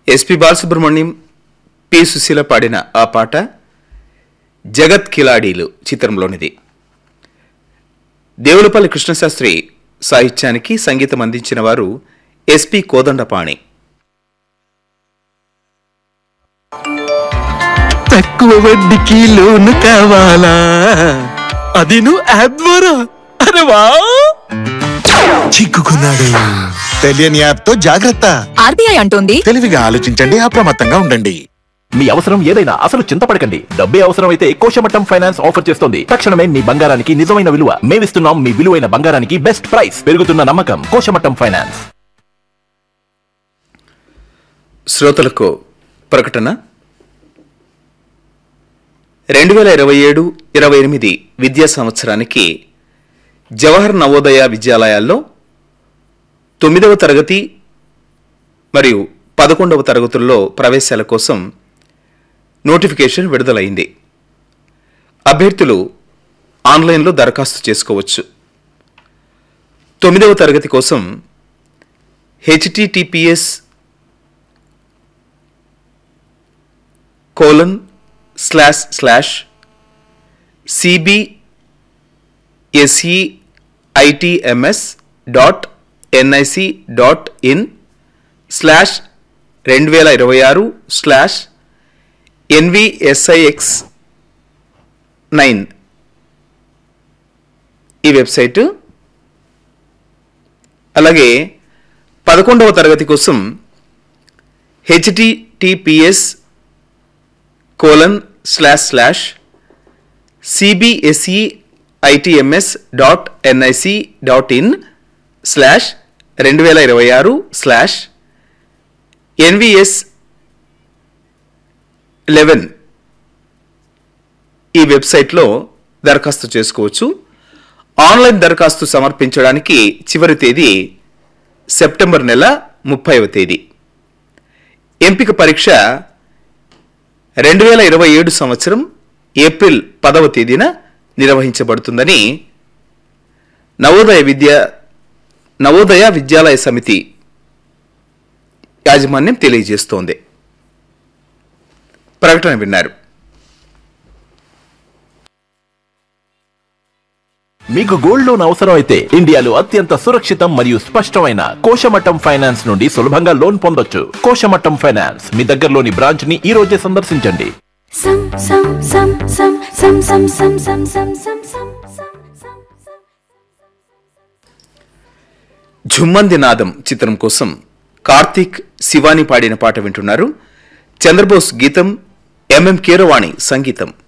SP Balasubrahmanyam P Susheela పాడిన ఆ పాట జగత్ కిలాడీలు చిత్రంలోనిది దేవులపల్లి కృష్ణశాస్త్రి సాహిత్యానికి సంగీతం అందించిన వారు ఎస్పి కోదండపాణి తక్కువ వడ్డీకి లోను కావాలా అది నువ్వు యాప్ ద్వారా అరే వా చిక్కుకున్నాడు తెలియని యాప్ తో జాగ్రత్త ఆర్బీఐ అంటోంది తెలివిగా ఆలోచించండి అప్రమత్తంగా ఉండండి మీ అవసరం ఏదైనా అసలు చింతపడకండి డబ్బే అవసరం అయితే కోశమట్టం ఫైనాన్స్ ఆఫర్ చేస్తోంది తక్షణమే మీ బంగారానికి నిజమైన విలువ మేమిస్తున్నాం మీ విలువైన బంగారానికి బెస్ట్ ప్రైస్ పెరుగుతున్న నమ్మకం కోశమట్టం ఫైనాన్స్ శ్రోతలకు ప్రకటన రెండు వేల ఇరవై ఏడు ఇరవై ఎనిమిది విద్యా సంవత్సరానికి జవహర్ నవోదయ విద్యాలయాల్లో తొమ్మిదవ తరగతి మరియు పదకొండవ తరగతుల్లో ప్రవేశాల కోసం నోటిఫికేషన్ విడుదలైంది అభ్యర్థులు ఆన్లైన్లో దరఖాస్తు చేసుకోవచ్చు తొమ్మిదవ తరగతి కోసం HTTPS colon slash slash CBSE ITMS dot NIC dot in slash రెండు వేల ఇరవై ఆరు స్లాష్ ఎన్విఎస్ఐఎక్స్ నైన్ ఈ వెబ్సైటు అలాగే పదకొండవ తరగతి కోసం HTTPS colon slash slash CBSE ITMS dot NIC dot in slash రెండు వేల ఇరవై ఆరు స్లాష్ ఎన్విఎస్ లెవెన్ ఈ వెబ్సైట్లో దరఖాస్తు చేసుకోవచ్చు ఆన్లైన్ దరఖాస్తు సమర్పించడానికి చివరి తేదీ సెప్టెంబర్ నెల ముప్పైవ తేదీ ఎంపిక పరీక్ష రెండు వేల ఇరవై ఏడు సంవత్సరం ఏప్రిల్ పదవ తేదీన నిర్వహించబడుతుందని నవోదయ విద్య నవోదయ విద్యాలయ సమితి యాజమాన్యం తెలియజేస్తోంది ప్రకటన విన్నారు మీకు గోల్డ్ లోన్ అవసరం అయితే ఇండియాలో అత్యంత సురక్షితం మరియు స్పష్టమైన కోశమట్టం ఫైనాన్స్ నుండి సులభంగా లోన్ పొందొచ్చు కోశమట్టం ఫైనాన్స్ మీ దగ్గరలోని బ్రాంచ్ ని ఈ రోజే సందర్శించండి Some, some, some, some, some, some, some, some, some, some, some, some, some, some. ఝుమ్మంది నాదం చిత్రం కోసం కార్తీక్ శివాని పాడిన పాట వింటున్నారు చంద్రబోస్ గీతం ఎంఎం కీరవాణి సంగీతం